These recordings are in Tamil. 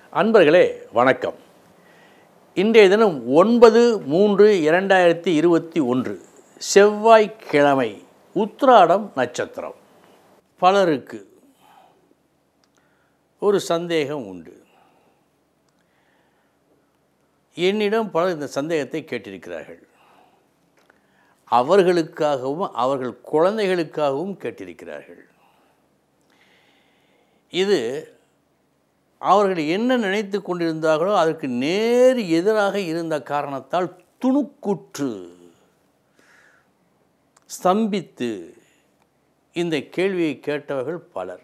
அன்பர்களே வணக்கம் இன்றைய தினம் ஒன்பது மூன்று இரண்டாயிரத்தி இருபத்தி ஒன்று செவ்வாய்க்கிழமை உத்ராடம் நட்சத்திரம் பலருக்கு ஒரு சந்தேகம் உண்டு என்னிடம் பலர் இந்த சந்தேகத்தை கேட்டிருக்கிறார்கள் அவர்களுக்காகவும் அவர்கள் குழந்தைகளுக்காகவும் கேட்டிருக்கிறார்கள் இது அவர்கள் என்ன நினைத்து கொண்டிருந்தார்களோ அதற்கு நேர் எதிராக இருந்த காரணத்தால் துணுக்குற்று ஸ்தம்பித்து இந்த கேள்வியை கேட்டவர்கள் பலர்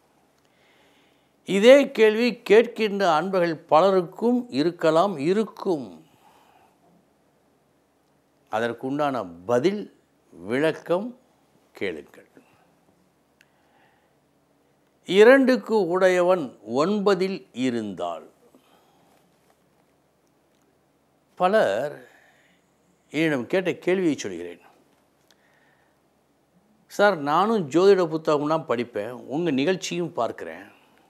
இதே கேள்வி கேட்கின்ற அன்பர்கள் பலருக்கும் இருக்கலாம் இருக்கும் அதற்குண்டான பதில் விளக்கம் கேளுங்கள் இரண்டுக்கு உடையவன் ஒன்பதில் இருந்தால் பலர் என்னிடம் கேட்ட கேள்வியை சொல்கிறேன் சார் நானும் ஜோதிட புத்தகம்லாம் படிப்பேன் உங்கள் நிகழ்ச்சியும் பார்க்குறேன்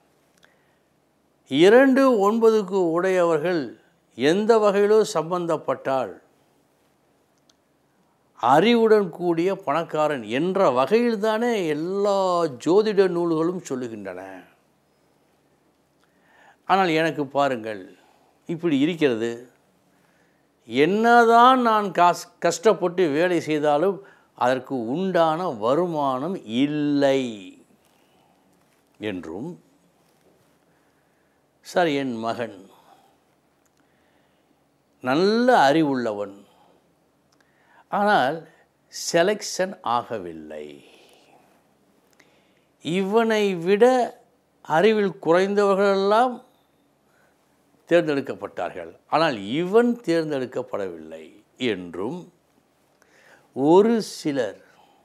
இரண்டு ஒன்பதுக்கு உடையவர்கள் எந்த வகையிலோ சம்பந்தப்பட்டால் அறிவுடன் கூடிய பணக்காரன் என்ற வகையில் தானே எல்லா ஜோதிட நூல்களும் சொல்லுகின்றன ஆனால் எனக்கு பாருங்கள் இப்படி இருக்கிறது என்னதான் நான் காஸ் கஷ்டப்பட்டு வேலை செய்தாலும் அதற்கு உண்டான வருமானம் இல்லை என்றும் சார் என் மகன் நல்ல அறிவுள்ளவன் ஆனால் செலெக்ஷன் ஆகவில்லை இவனை விட அறிவில் குறைந்தவர்களெல்லாம் தேர்ந்தெடுக்கப்பட்டார்கள் ஆனால் இவன் தேர்ந்தெடுக்கப்படவில்லை என்றும் ஒரு சிலர்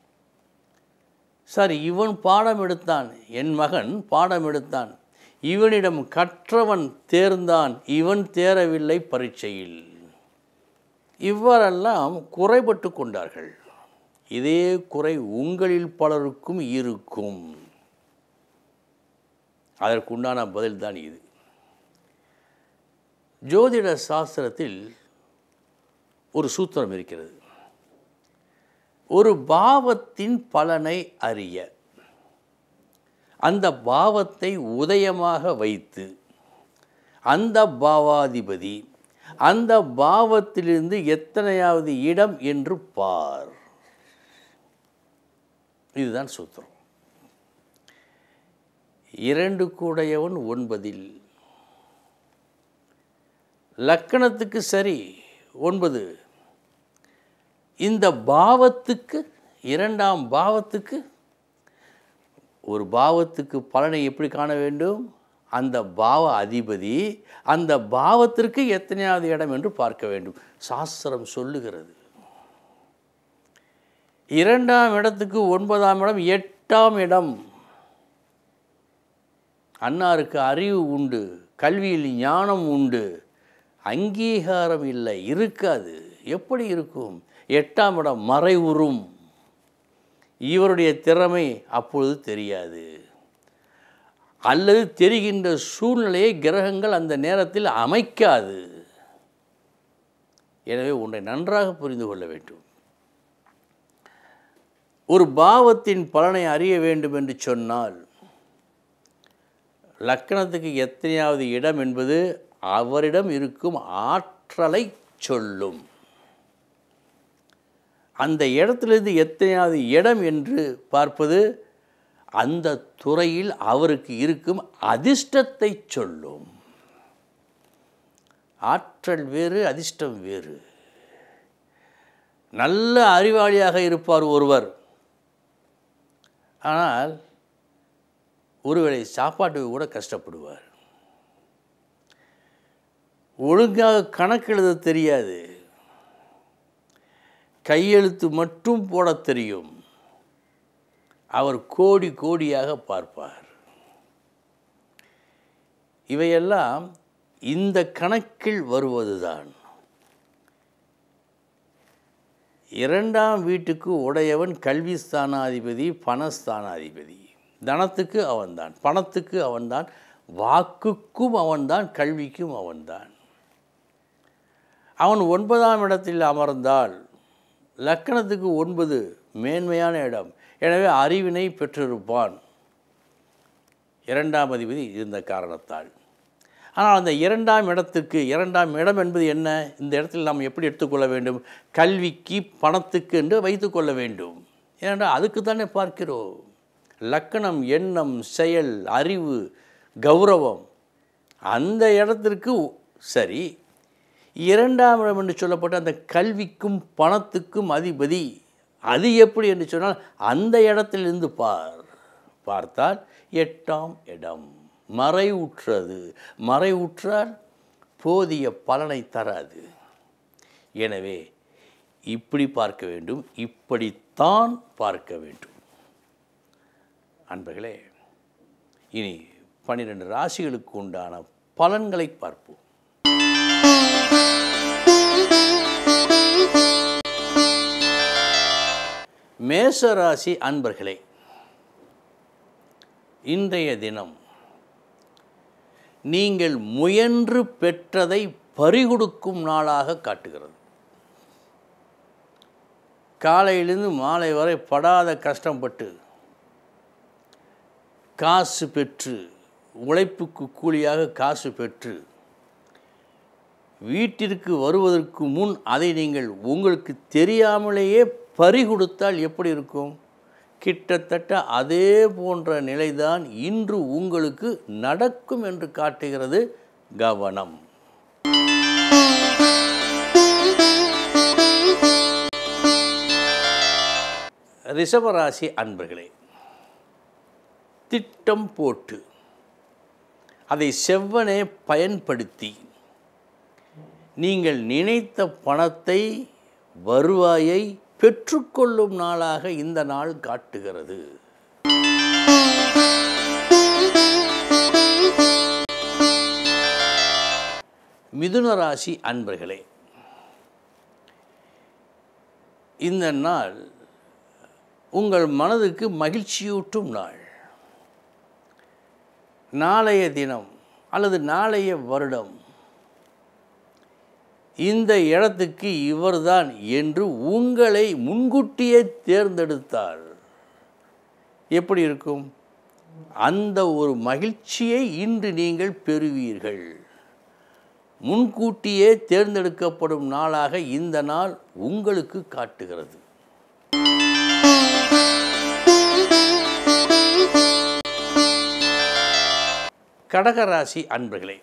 சார் இவன் பாடம் எடுத்தான் என் மகன் பாடம் எடுத்தான் இவனிடம் கற்றவன் தேர்ந்தான் இவன் தேரவில்லை பரீட்சையில் இவ்வாறெல்லாம் குறைபட்டு கொண்டார்கள் இதே குறை உங்களில் பலருக்கும் இருக்கும் அதற்குண்டான பதில்தான் இது ஜோதிட சாஸ்திரத்தில் ஒரு சூத்திரம் இருக்கிறது ஒரு பாவத்தின் பலனை அறிய அந்த பாவத்தை உதயமாக வைத்து அந்த பாவாதிபதி அந்த பாவத்திலிருந்து எத்தனையாவது இடம் என்று பார் இதுதான் சூத்திரம் இரண்டு கூடையவன் ஒன்பதில் லக்கணத்துக்கு சரி ஒன்பது இந்த பாவத்துக்கு இரண்டாம் பாவத்துக்கு ஒரு பாவத்துக்கு பலனை எப்படி காண வேண்டும் அந்த பாவ அதிபதி அந்த பாவத்திற்கு எத்தனையாவது இடம் என்று பார்க்க வேண்டும் சாஸ்திரம் சொல்லுகிறது இரண்டாம் இடத்துக்கு ஒன்பதாம் இடம் எட்டாம் இடம் அன்னாருக்கு அறிவு உண்டு கல்வியில் ஞானம் உண்டு அங்கீகாரம் இல்லை இருக்காது எப்படி இருக்கும் எட்டாம் இடம் மறைவுறும் இவருடைய திறமை அப்பொழுது தெரியாது அல்லது தெரிகின்ற சூழ்நிலையை கிரகங்கள் அந்த நேரத்தில் அமைக்காது எனவே ஒன்றை நன்றாக புரிந்து கொள்ள வேண்டும் ஒரு பாவத்தின் பலனை அறிய வேண்டும் என்று சொன்னால் லக்கணத்துக்கு எத்தனையாவது இடம் என்பது அவரிடம் இருக்கும் ஆற்றலை சொல்லும் அந்த இடத்திலிருந்து எத்தனையாவது இடம் என்று பார்ப்பது அந்த துறையில் அவருக்கு இருக்கும் அதிர்ஷ்டத்தை சொல்லும் ஆற்றல் வேறு அதிர்ஷ்டம் வேறு நல்ல அறிவாளியாக இருப்பார் ஒருவர் ஆனால் ஒருவேளை சாப்பாட்டுக்கு கூட கஷ்டப்படுவார் ஒழுங்காக கணக்கெழுத தெரியாது கையெழுத்து மட்டும் போட தெரியும் அவர் கோடி கோடியாக பார்ப்பார் இவையெல்லாம் இந்த கணக்கில் வருவதுதான் இரண்டாம் வீட்டுக்கு உடையவன் கல்வி ஸ்தானாதிபதி பணஸ்தானாதிபதி தனத்துக்கு அவன்தான் பணத்துக்கு அவன்தான் வாக்குக்கும் அவன்தான் கல்விக்கும் அவன்தான் அவன் ஒன்பதாம் இடத்தில் அமர்ந்தால் லக்கணத்துக்கு ஒன்பது மேன்மையான இடம் எனவே அறிவினை பெற்றிருப்பான் இரண்டாம் அதிபதி இருந்த காரணத்தால் ஆனால் அந்த இரண்டாம் இடத்துக்கு இரண்டாம் இடம் என்பது என்ன இந்த இடத்தில் நாம் எப்படி எடுத்துக்கொள்ள வேண்டும் கல்விக்கு பணத்துக்கு என்று வைத்துக்கொள்ள வேண்டும் ஏனென்றால் அதுக்கு தானே பார்க்கிறோம் லக்கணம் எண்ணம் செயல் அறிவு கௌரவம் அந்த இடத்திற்கு சரி இரண்டாம் இடம் என்று சொல்லப்பட்ட அந்த கல்விக்கும் பணத்துக்கும் அதிபதி அது எப்படி என்று சொன்னால் அந்த இடத்திலிருந்து பார் பார்த்தால் எட்டாம் இடம் மறைவுற்றது மறைவுற்றால் போதிய பலனை தராது எனவே இப்படி பார்க்க வேண்டும் இப்படித்தான் பார்க்க வேண்டும் அன்பர்களே இனி பன்னிரெண்டு ராசிகளுக்கு உண்டான பலன்களை பார்ப்போம் மேச ராசி அன்பர்களே இன்றைய தினம் நீங்கள் முயன்று பெற்றதை பறிகொடுக்கும் நாளாக காட்டுகிறது காலையிலிருந்து மாலை வரை படாத கஷ்டப்பட்டு காசு பெற்று உழைப்புக்கு கூலியாக காசு பெற்று வீட்டிற்கு வருவதற்கு முன் அதை நீங்கள் உங்களுக்கு தெரியாமலேயே பறிகொடுத்தால் எப்படி இருக்கும் கிட்டத்தட்ட அதே போன்ற நிலைதான் இன்று உங்களுக்கு நடக்கும் என்று காட்டுகிறது கவனம் ரிஷபராசி அன்பர்களே திட்டம் போட்டு அதை செவ்வனே பயன்படுத்தி நீங்கள் நினைத்த பணத்தை வருவாயை பெற்றுக்கொள்ளும் நாளாக இந்த நாள் காட்டுகிறது மிதுன ராசி அன்பர்களே இந்த நாள் உங்கள் மனதுக்கு மகிழ்ச்சியூட்டும் நாள் நாளைய தினம் அல்லது நாளைய வருடம் இந்த இடத்துக்கு இவர்தான் என்று உங்களை முன்கூட்டியே தேர்ந்தெடுத்தால் எப்படி இருக்கும் அந்த ஒரு மகிழ்ச்சியை இன்று நீங்கள் பெறுவீர்கள் முன்கூட்டியே தேர்ந்தெடுக்கப்படும் நாளாக இந்த நாள் உங்களுக்கு காட்டுகிறது கடகராசி அன்பர்களே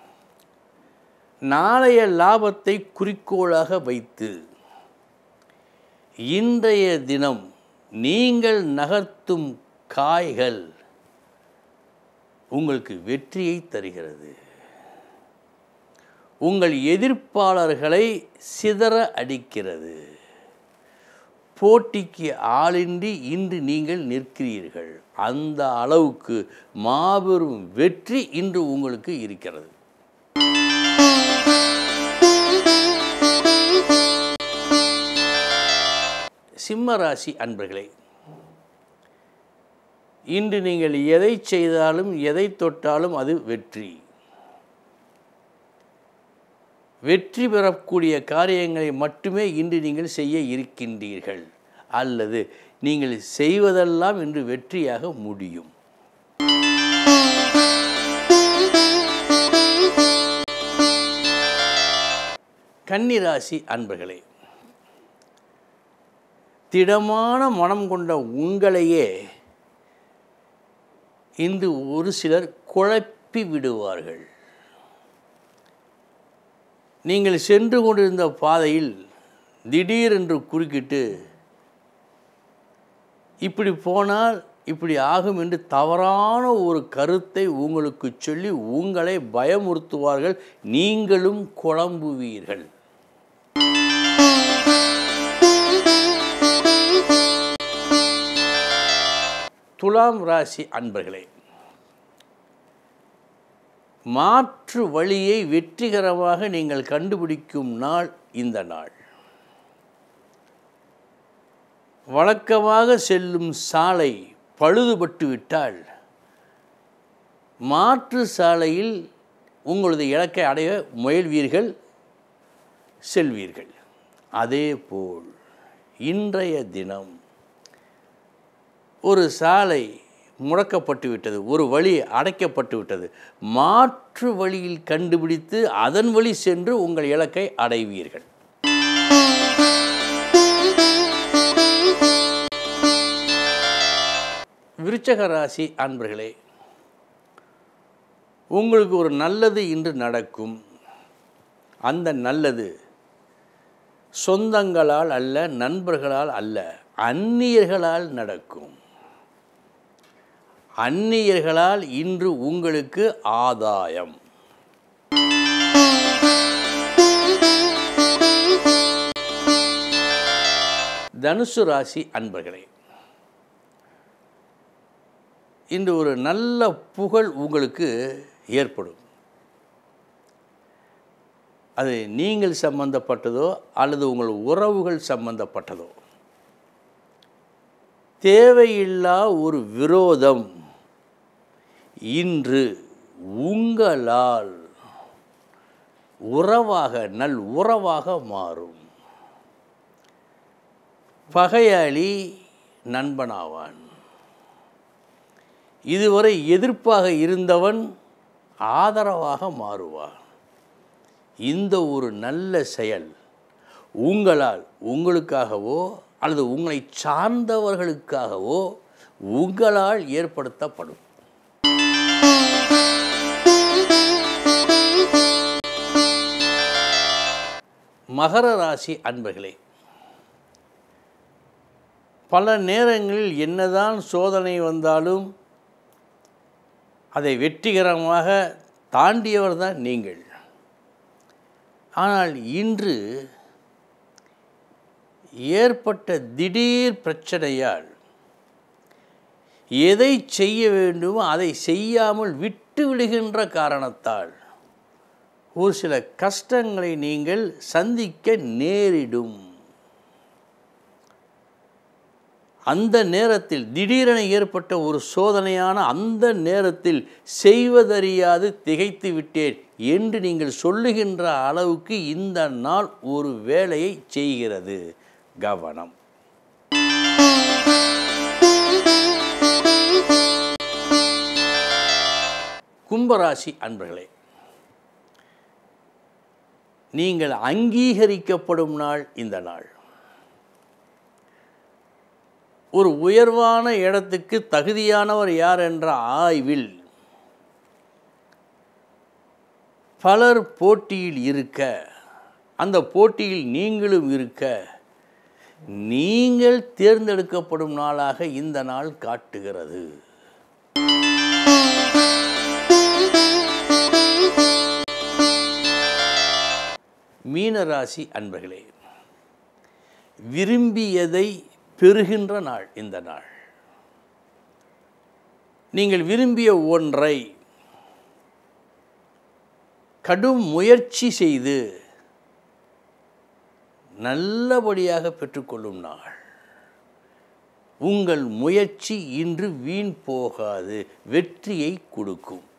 நாளைய லாபத்தை குறிக்கோளாக வைத்து இன்றைய தினம் நீங்கள் நகர்த்தும் காய்கள் உங்களுக்கு வெற்றியை தருகிறது உங்கள் எதிர்ப்பாளர்களை சிதற அடிக்கிறது போட்டிக்கு ஆளின்றி இன்று நீங்கள் நிற்கிறீர்கள் அந்த அளவுக்கு மாபெரும் வெற்றி இன்று உங்களுக்கு இருக்கிறது சிம்ம ராசி அன்பர்களே இன்று நீங்கள் எதை செய்தாலும் எதை தொட்டாலும் அது வெற்றி வெற்றி பெறக்கூடிய காரியங்களை மட்டுமே இன்று நீங்கள் செய்ய இருக்கின்றீர்கள் அல்லது நீங்கள் செய்வதெல்லாம் இன்று வெற்றியாக முடியும் கன்னிராசி அன்பர்களே திடமான மனம் கொண்ட உங்களையே இன்று ஒரு சிலர் குழப்பி விடுவார்கள் நீங்கள் சென்று கொண்டிருந்த பாதையில் திடீரென்று குறுக்கிட்டு இப்படி போனால் இப்படி ஆகும் என்று தவறான ஒரு கருத்தை உங்களுக்கு சொல்லி உங்களை பயமுறுத்துவார்கள் நீங்களும் குழம்புவீர்கள் துலாம் ராசி அன்பர்களே மாற்று வழியை வெற்றிகரமாக நீங்கள் கண்டுபிடிக்கும் நாள் இந்த நாள் வழக்கமாக செல்லும் சாலை பழுதுபட்டு விட்டால் மாற்று சாலையில் உங்களது இலக்கை அடைய முயல்வீர்கள் செல்வீர்கள் அதேபோல் இன்றைய தினம் ஒரு சாலை முடக்கப்பட்டு விட்டது ஒரு வழி அடைக்கப்பட்டு விட்டது மாற்று வழியில் கண்டுபிடித்து அதன் வழி சென்று உங்கள் இலக்கை அடைவீர்கள் விருச்சக ராசி அன்பர்களே உங்களுக்கு ஒரு நல்லது இன்று நடக்கும் அந்த நல்லது சொந்தங்களால் அல்ல நண்பர்களால் அல்ல அந்நியர்களால் நடக்கும் அந்நியர்களால் இன்று உங்களுக்கு ஆதாயம் தனுசு ராசி அன்பர்களே இன்று ஒரு நல்ல புகழ் உங்களுக்கு ஏற்படும் அது நீங்கள் சம்பந்தப்பட்டதோ அல்லது உங்கள் உறவுகள் சம்பந்தப்பட்டதோ தேவையில்லா ஒரு விரோதம் இன்று உங்களால் உறவாக நல் உறவாக மாறும் பகையாளி நண்பனாவான் இதுவரை எதிர்ப்பாக இருந்தவன் ஆதரவாக மாறுவான் இந்த ஒரு நல்ல செயல் உங்களால் உங்களுக்காகவோ அல்லது உங்களை சார்ந்தவர்களுக்காகவோ உங்களால் ஏற்படுத்தப்படும் மகர ராசி அன்பர்களே பல நேரங்களில் என்னதான் சோதனை வந்தாலும் அதை வெற்றிகரமாக தாண்டியவர் தான் நீங்கள் ஆனால் இன்று ஏற்பட்ட திடீர் பிரச்சனையால் எதை செய்ய வேண்டுமோ அதை செய்யாமல் விட்டு விடுகின்ற காரணத்தால் ஒரு சில கஷ்டங்களை நீங்கள் சந்திக்க நேரிடும் அந்த நேரத்தில் திடீரென ஏற்பட்ட ஒரு சோதனையான அந்த நேரத்தில் செய்வதறியாது திகைத்து விட்டேன் என்று நீங்கள் சொல்லுகின்ற அளவுக்கு இந்த நாள் ஒரு வேலையை செய்கிறது கவனம் கும்பராசி அன்பர்களே நீங்கள் அங்கீகரிக்கப்படும் நாள் இந்த நாள் ஒரு உயர்வான இடத்துக்கு தகுதியானவர் யார் என்ற ஆய்வில் பலர் போட்டியில் இருக்க அந்த போட்டியில் நீங்களும் இருக்க நீங்கள் தேர்ந்தெடுக்கப்படும் நாளாக இந்த நாள் காட்டுகிறது மீனராசி அன்பர்களே விரும்பியதை பெறுகின்ற நாள் இந்த நாள் நீங்கள் விரும்பிய ஒன்றை கடும் முயற்சி செய்து நல்லபடியாக பெற்றுக்கொள்ளும் நாள் உங்கள் முயற்சி இன்று வீண் போகாது வெற்றியை கொடுக்கும்